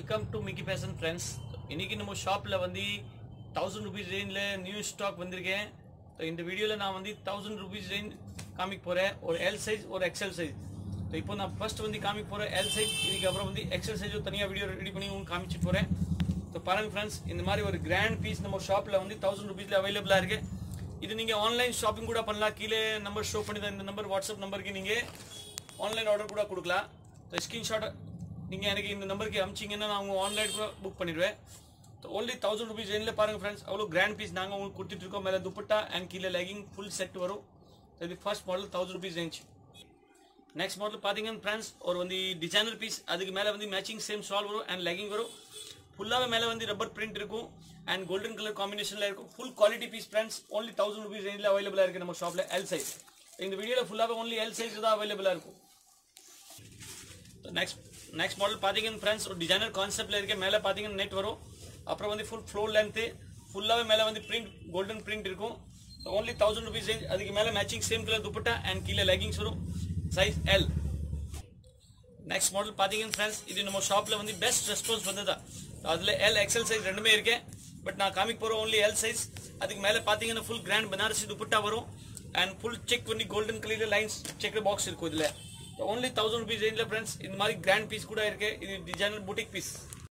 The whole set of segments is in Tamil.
welcome to Mickey fashion friends இன்னைக்கு நம்ம ஷாப்பில் வந்து தௌசண்ட் ருபீஸ் ரேஞ்சில் நியூ ஸ்டாக் வந்திருக்கேன் So, இந்த வீடியோவில் நான் வந்து தௌசண்ட் ருபீஸ் ரேஞ்ச் காமிக்க போகிறேன் ஒரு எல் சைஸ் ஒரு எக்ஸல் சைஸ் ஸோ இப்போ நான் ஃபர்ஸ்ட் வந்து காமிக்க போகிறேன் எல் சைஸ் இதுக்கப்புறம் வந்து எக்ஸல் சைஸும் தனியாக வீடியோ ரெடி பண்ணி உங்களுக்கு காமிச்சு போகிறேன் ஸோ பாருங்க ஃப்ரெண்ட்ஸ் இந்த மாதிரி ஒரு கிராண்ட் பீஸ் நம்ம ஷாப்பில் வந்து தௌசண்ட் ருபீஸில் அவைலபிளாக இருக்கு இது நீங்கள் ஆன்லைன் ஷாப்பிங் கூட பண்ணலாம் கீழே நம்பர் ஷோ பண்ணி தான் இந்த நம்பர் வாட்ஸ்அப் நம்பருக்கு நீங்கள் ஆன்லைன் ஆர்டர் கூட கொடுக்கலாம் ஸோ ஸ்க்ரீன்ஷாட் நீங்கள் எனக்கு இந்த நம்பருக்கு அமிச்சிங்கன்னா நான் உங்கள் ஆன்லைன் கூட புக் பண்ணிடுவேன் ஓன்லி தௌசண்ட் ருபீஸ் ரேஞ்சில் பாருங்கள் ஃப்ரெண்ட்ஸ் அவ்வளோ கிராண்ட் பீஸ் நாங்கள் உங்களுக்கு கொடுத்துட்ருக்கோம் மேலே துப்பட்டா அண்ட் கீழே லெகிங் ஃபுல் செட் வரும் இது first model thousand rupees range next model பார்த்தீங்கன்னா ஃப்ரெண்ட்ஸ் ஒரு வந்து டிசைனர் பீஸ் அதுக்கு மேலே வந்து மேட்சிங் சேம் ஷால் வரும் அண்ட் லெகிங் வரும் ஃபுல்லாகவே மேலே வந்து ரப்பர் பிரிண்ட் இருக்கும் அண்ட் கோல்டன் கலர் காம்பினேஷனில் இருக்கும் full quality piece friends only thousand rupees ரேஞ்சில் அவைலபிளாக இருக்குது நம்ம ஷாப்பில் எல் சைஸ் இந்த வீடியோவில் ஃபுல்லாகவே ஒன்லி எல் சைஸ் தான் அவைலபிளாக இருக்கும் நெக்ஸ்ட் நெக்ஸ்ட் மாடல் பார்த்தீங்கன்னா ஃப்ரெண்ட்ஸ் ஒரு டிசைனர் கான்செப்ட்ல இருக்க மேலே பார்த்தீங்கன்னா நெட் வரும் அப்புறம் வந்து ஃபுல் ஃப்ளோர் லென்த்து ஃபுல்லாகவே மேலே வந்து பிரிண்ட் கோல்டன் பிரிண்ட் இருக்கும் ஓன்லி தௌசண்ட் ருபீஸ் ரேஞ்ச் அதுக்கு மேலே matching same colour dupatta and கீழே லெகிங்ஸ் வரும் சைஸ் எல் நெக்ஸ்ட் மாடல் பார்த்தீங்கன்னா ஃப்ரெண்ட்ஸ் இது நம்ம ஷாப்பில் வந்து பெஸ்ட் ரெஸ்பான்ஸ் வந்ததா அதில் எல் எக்ஸல் சைஸ் ரெண்டுமே இருக்கேன் பட் நான் காமிக்க போகிறோம் ஒன்லி எல் சைஸ் அதுக்கு மேலே பார்த்தீங்கன்னா ஃபுல் கிராண்ட் பனாரசி துப்பட்டா வரும் அண்ட் ஃபுல் செக் பண்ணி கோல்டன் கலரில் லைன்ஸ் செக் பாக்ஸ் இருக்கும் இதில் ஓன்லி தௌசண்ட் ருபீஸ் ரேஞ்சில் ஃப்ரெண்ட்ஸ் இந்த மாதிரி கிராண்ட் பீஸ் கூட இருக்கு இது டிசைனர் புட்டிக் பீஸ்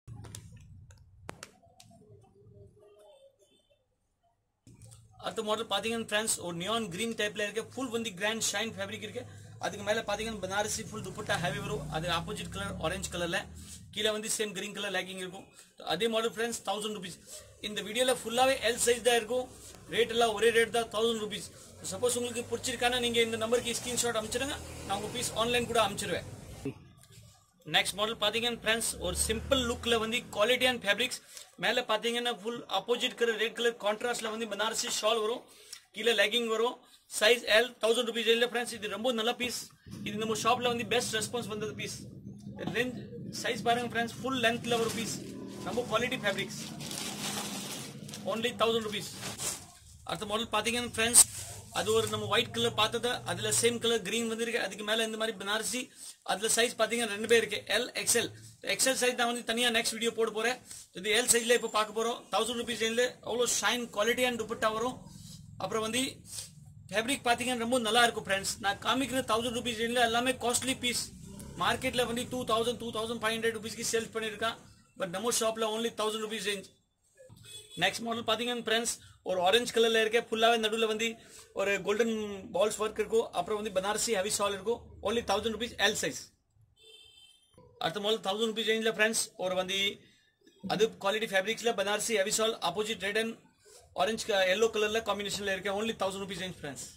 அடுத்த மாடல் பார்த்தீங்கன்னா ஃப்ரெண்ட்ஸ் ஒரு நியான் கிரீன் டைப்ல இருக்கு ஃபுல் வந்து கிராண்ட் ஷைன் ஃபேப்ரிக் இருக்கு அதுக்கு மேலே பார்த்தீங்கன்னா பனாரசி ஃபுல் துப்பட்டா ஹெவி வரும் அது ஆப்போசிட் கலர் ஆரஞ்சு கலர்ல கீழே வந்து சேம் கிரீன் கலர் லேக்கிங் இருக்கும் அதே மாடல் ஃப்ரெண்ட்ஸ் தௌசண்ட் ருபீஸ் இந்த வீடியோவில் ஃபுல்லாகவே எல் சைஸ் தான் இருக்கும் ரேட் எல்லாம் ஒரே ரேட் தான் தௌசண்ட் ருபீஸ் சப்போஸ் உங்களுக்கு பிடிச்சிருக்கானா நீங்கள் இந்த நம்பருக்கு ஸ்க்ரீன்ஷாட் அனுப்பிச்சிடுங்க நான் உங்கள் பீஸ் ஆன்லைன் கூட அனுப்பிச்சிருவேன் நெக்ஸ்ட் மாடல் பார்த்தீங்கன்னா ஃப்ரெண்ட்ஸ் ஒரு சிம்பிள் லுக்கில் வந்து குவாலிட்டி அண்ட் ஃபேப்ரிக்ஸ் மேலே பார்த்தீங்கன்னா full opposite colour red colour கான்ட்ராஸ்டில் வந்து பனாரசி ஷால் வரும் கீழே லெகிங் வரும் சைஸ் எல் தௌசண்ட் ருபீஸ் இல்லை ஃப்ரெண்ட்ஸ் இது ரொம்ப நல்ல பீஸ் இது நம்ம ஷாப்பில் வந்து பெஸ்ட் ரெஸ்பான்ஸ் வந்தது பீஸ் ரேஞ்ச் சைஸ் பாருங்க ஃப்ரெண்ட்ஸ் ஃபுல் லென்த்தில் ஒரு பீஸ் ரொம்ப quality fabrics only thousand rupees அடுத்த மாடல் பார்த்தீங்கன்னா ஃப்ரெண்ட்ஸ் அது ஒரு நம்ம ஒயிட் கலர் பார்த்தது அதுல சேம் கலர் கிரீன் வந்திருக்கு அதுக்கு மேல இந்த மாதிரி பனாரசி அதுல சைஸ் பாத்தீங்கன்னா ரெண்டு பேர் இருக்கு எல் எக்ஸ்எல் எக்ஸ்எல் சைஸ் நான் வந்து தனியா நெக்ஸ்ட் வீடியோ போட போறேன் இது எல் சைஸ்ல இப்போ பார்க்க போறோம் தௌசண்ட் ருபீஸ் ரேஞ்சில் அவ்வளோ ஷைன் குவாலிட்டி அண்ட் துப்பட்டா வரும் அப்புறம் வந்து ஃபேப்ரிக் பார்த்தீங்கன்னா ரொம்ப நல்லா இருக்கும் ஃப்ரெண்ட்ஸ் நான் காமிக்கிற தௌசண்ட் ருபீஸ் ரேஞ்சில் எல்லாமே காஸ்ட்லி பீஸ் மார்க்கெட்ல வந்து two thousand two thousand five hundred ருபீஸ்க்கு சேல்ஸ் பண்ணியிருக்கான் பட் நம்ம ஷாப்ல only thousand rupees range next model பார்த்தீங்கன்னா ஃப்ரெண்ட்ஸ் ஒரு ஆரஞ்சு கலரில் இருக்க ஃபுல்லாகவே நடுவில் வந்து ஒரு கோல்டன் பால்ஸ் ஒர்க் இருக்கும் அப்புறம் வந்து பனாரசி ஹெவி ஷால் இருக்கும் only thousand rupees L size அடுத்த மாடல் தௌசண்ட் ருபீஸ் ரேஞ்சில் ஃப்ரெண்ட்ஸ் ஒரு வந்து அது குவாலிட்டி ஃபேப்ரிக்ஸில் Banarasi heavy shawl opposite red and orange yellow கலரில் காம்பினேஷனில் இருக்க only thousand rupees range friends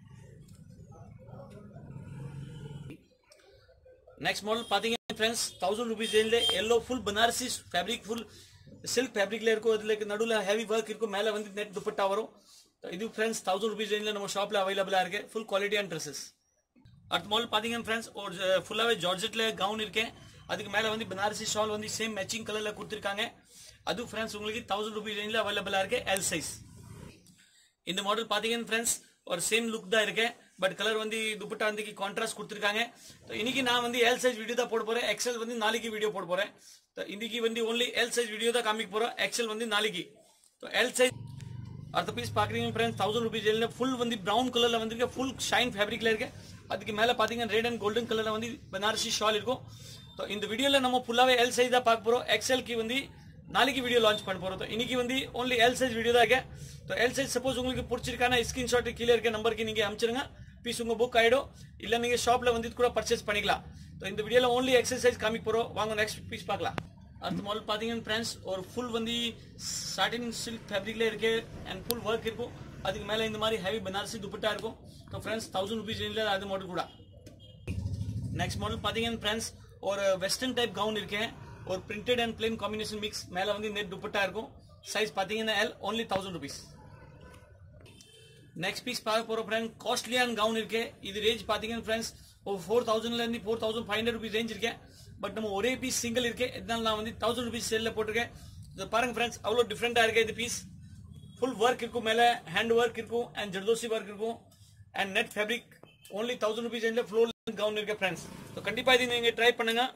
next model பார்த்தீங்கன்னா ஃப்ரெண்ட்ஸ் தௌசண்ட் ருபீஸ் ரேஞ்சில் yellow full Banarasi fabric full silk ஃபேப்ரிக்ல இருக்கும் இதுல நடுவில் ஹெவி ஒர்க் இருக்கும் மேலே வந்து நெட் துப்பட்டா வரும் இது ஃப்ரெண்ட்ஸ் தௌசண்ட் ருபீஸ் ரேஞ்சில் நம்ம ஷாப்பில் அவைலபிளாக இருக்கு ஃபுல் குவாலிட்டி அண்ட் ட்ரெஸ்ஸஸ் அடுத்த மாடல் பார்த்தீங்கன்னா ஃப்ரெண்ட்ஸ் ஒரு ஃபுல்லாகவே ஜார்ஜெட்டில் கவுன் இருக்கேன் அதுக்கு மேலே வந்து பனாரசி ஷால் வந்து சேம் மேட்சிங் கலரில் கொடுத்துருக்காங்க அது ஃப்ரெண்ட்ஸ் உங்களுக்கு தௌசண்ட் ருபீஸ் ரேஞ்சில் அவைலபிளாக இருக்கு எல் சைஸ் இந்த மாடல் பார்த்தீங்கன்னா ஃப்ரெண்ட்ஸ் ஒரு சேம் லுக் தான் இருக்கேன் பட் கலர் வந்து துப்பட்டா வந்து கான்ட்ராஸ்ட் கொடுத்துருக்காங்க இன்னைக்கு நான் வந்து எல் சைஸ் வீடியோ தான் போட போறேன் எக்ஸல் வந்து நாளைக்கு வீடியோ போட போறேன் இன்னைக்கு வந்து ஒன்லி எல் சைஸ் வீடியோ தான் காமிக்க போறோம் எக்ஸல் வந்து நாளைக்கு எல் சைஸ் அடுத்த பீஸ் பாக்குறீங்க ஃப்ரெண்ட்ஸ் தௌசண்ட் ருபீஸ் எல்லாம் ஃபுல் வந்து ப்ரௌன் கலர்ல வந்து ஃபுல் ஷைன் ஃபேப்ரிக்ல இருக்கு அதுக்கு மேல பாத்தீங்கன்னா ரெட் அண்ட் கோல்டன் கலர்ல வந்து பனாரசி ஷால் இருக்கும் இந்த வீடியோல நம்ம ஃபுல்லாவே எல் சைஸ் தான் பார்க்க போறோம் எக்ஸல்க்கு வந்து நாளைக்கு வீடியோ லான்ச் பண்ண போறோம் இன்னைக்கு வந்து ஒன்லி எல் சைஸ் வீடியோ தான் இருக்கு எல் சைஸ் சப்போஸ் உங்களுக்கு பிடிச்சிருக்கான ஸ்கிரீன்ஷாட் கீழே இருக்க நம்பருக்கு நீங்க அனுப்பிச்சிருங்க பீஸ் உங்க புக் ஆயிடும் இல்ல நீங்க ஷாப்ல வந்து கூட பர்ச்சேஸ் பண்ணிக்கலாம் இந்த வீடியோல ஓன்லி எக்ஸசைஸ் காமிக்க போறோம் வாங்க நெக்ஸ்ட் பீஸ் பார்க்கலாம் அடுத்த மாடல் பாத்தீங்கன்னா ஃப்ரெண்ட்ஸ் ஒரு ஃபுல் வந்து சாட்டின் சில்க் ஃபேப்ரிக்ல இருக்கு அண்ட் ஃபுல் ஒர்க் இருக்கும் அதுக்கு மேல இந்த மாதிரி ஹெவி பனாரசி துப்பட்டா இருக்கும் ஸோ ஃப்ரெண்ட்ஸ் தௌசண்ட் ருபீஸ் ரேஞ்சில் அது மாடல் கூட நெக்ஸ்ட் மாடல் பாத்தீங்கன்னா ஃப்ரெண்ட்ஸ் ஒரு வெஸ்டர்ன் டைப் கவுன் இருக்கேன் ஒரு printed and plain combination mix மேல வந்து நெட் துப்பட்டா இருக்கும் சைஸ் பாத்தீங்கன்னா L only thousand rupees next piece பார்க்க போற ஃப்ரெண்ட் காஸ்ட்லியான கவுன் இருக்கு இது ரேஞ்ச் பாத்தீங்கன்னா ஃப்ரெண்ட்ஸ் ஒரு ஃபோர் தௌசண்ட்ல இருந்து four thousand five hundred rupees range இருக்கேன் பட் நம்ம ஒரே பீஸ் சிங்கிள் இருக்கு இதனால நான் வந்து தௌசண்ட் ருபீஸ் செல்ல போட்டிருக்கேன் இது பாருங்க ஃப்ரெண்ட்ஸ் அவ்வளோ டிஃப்ரெண்டா இருக்கு இது பீஸ் ஃபுல் ஒர்க் இருக்கும் மேல ஹேண்ட் ஒர்க் இருக்கும் அண்ட் ஜர்தோசி ஒர்க் இருக்கும் and net fabric only thousand rupees ரேஞ்சில் ஃப்ளோர் கவுன் இருக்கு ஃப்ரெண்ட்ஸ் ஸோ கண்டிப்பா இது நீங்க ட்ரை பண்ணுங்க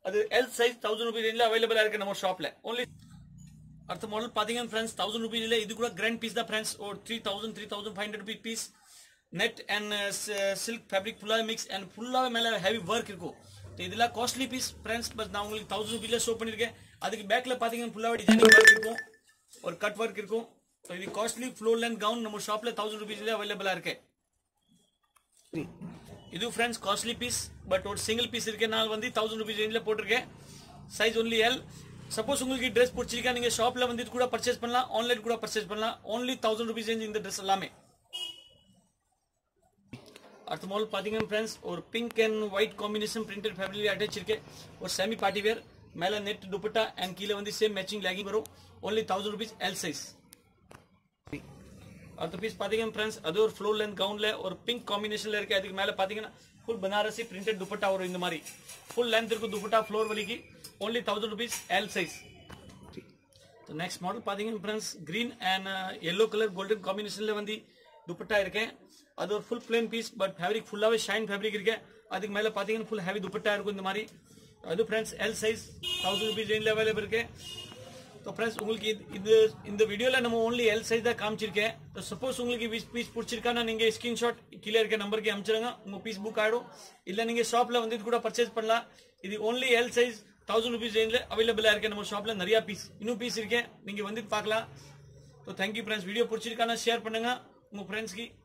அது எல் சைஸ் தௌசண்ட் ருபீஸ் ரேஞ்சில் அவைலபிளா இருக்கு நம்ம ஷாப்ல ஒன்லி அடுத்த மாடல் பாத்தீங்கன்னா ஃப்ரெண்ட்ஸ் தௌசண்ட் ருபீஸ்ல இது கூட கிராண்ட் பீஸ் தான் ஃப்ரெண்ட்ஸ் ஒரு three thousand three thousand five hundred rupees piece net and silk fabric ஃபுல்லாக மிக்ஸ் அண்ட் ஃபுல்லாக மேலே ஹெவி ஒர்க் இருக்கும் இதெல்லாம் காஸ்ட்லி பீஸ் ஃப்ரெண்ட்ஸ் பட் நான் உங்களுக்கு தௌசண்ட் ருபீஸ்ல ஷோ பண்ணியிருக்கேன் அதுக்கு பேக்கில் பார்த்தீங்கன்னா ஃபுல்லாக டிசைனிங் ஒர்க் இருக்கும் ஒரு கட் ஒர்க் இருக்கும் ஸோ இது காஸ்ட்லி ஃப்ளோர் லேண்ட் கவுன் நம்ம ஷாப்பில் தௌசண்ட் ருபீஸ்ல அவைலபிளாக இருக்கு இது ஃப்ரெண்ட்ஸ் காஸ்ட்லி பீஸ் பட் ஒரு சிங்கிள் பீஸ் இருக்கனால வந்து தௌசண்ட் ருபீஸ் ரேஞ்சில் போட்டிருக்கேன் சைஸ் ஒன்லி எல் சப்போஸ் உங்களுக்கு ட்ரெஸ் பிடிச்சிருக்கா நீங்க ஷாப்ல வந்து கூட பர்ச்சேஸ் பண்ணலாம் ஆன்லைன் கூட பர்ச்சேஸ் பண்ணலாம் ஓன்லி தௌசண்ட் ருபீஸ் ரேஞ்ச் இந்த ட்ரெஸ் எல்லாமே அடுத்த மாடல் பாத்தீங்கன்னா ஃப்ரெண்ட்ஸ் ஒரு pink and white combination printed fabric attach இருக்கு ஒரு செமி பார்ட்டி வேர் மேல நெட் துப்பட்டா அண்ட் கீழே வந்து சேம் மேட்சிங் லேகிங் வரும் only thousand rupees L size அடுத்த பீஸ் பாத்தீங்கன்னா ஃப்ரெண்ட்ஸ் அது ஒரு ஃப்ளோர் லென்த் கவுன்ல ஒரு பிங்க் காம்பினேஷன்ல இருக்கு அதுக்கு மேல பாத்தீங்கன்னா ஃபுல் பனாரசி பிரிண்டட் துப்பட்டா வரும் இந்த மாதிரி ஃபுல் லென்த் இருக்கும் துப்பட்டா ஃப்ளோர் வலிக்கு only thousand rupees L size next model பாத்தீங்கன்னா friends green and yellow colour golden காம்பினேஷன்ல வந்து துப்பட்டா இருக்கேன் அது ஒரு full plain piece but fabric ஃபுல்லாவே ஷைன் ஃபேப்ரிக் இருக்கு அதுக்கு மேல பாத்தீங்கன்னா ஃபுல் ஹெவி துப்பட்டா இருக்கும் இந்த மாதிரி அது friends L size thousand rupees ரேஞ்சில் அவைலபிள் இருக்கு ஸோ ஃப்ரெண்ட்ஸ் உங்களுக்கு இது இது இந்த வீடியோவில் நம்ம ஓன்லி எல் சைஸ் தான் காமிச்சிருக்கேன் ஸோ சப்போஸ் உங்களுக்கு பீஸ் பீஸ் பிடிச்சிருக்கானா நீங்கள் ஸ்க்ரீன்ஷாட் கீழே இருக்க நம்பருக்கு அனுப்பிச்சிருங்க உங்கள் பீஸ் புக் ஆகிடும் இல்லை நீங்கள் ஷாப்பில் வந்து இது கூட பர்ச்சேஸ் பண்ணலாம் இது only L size thousand rupees ரேஞ்சில் அவைலபிளாக இருக்கு நம்ம ஷாப்பில் நிறைய பீஸ் இன்னும் பீஸ் இருக்கேன் நீங்கள் வந்து பார்க்கலாம் ஸோ தேங்க்யூ ஃப்ரெண்ட்ஸ் வீடியோ பிடிச்சிருக்கானா ஷேர் பண்ணுங்க உங்கள் ஃப்ரெண்ட்ஸ்க்கு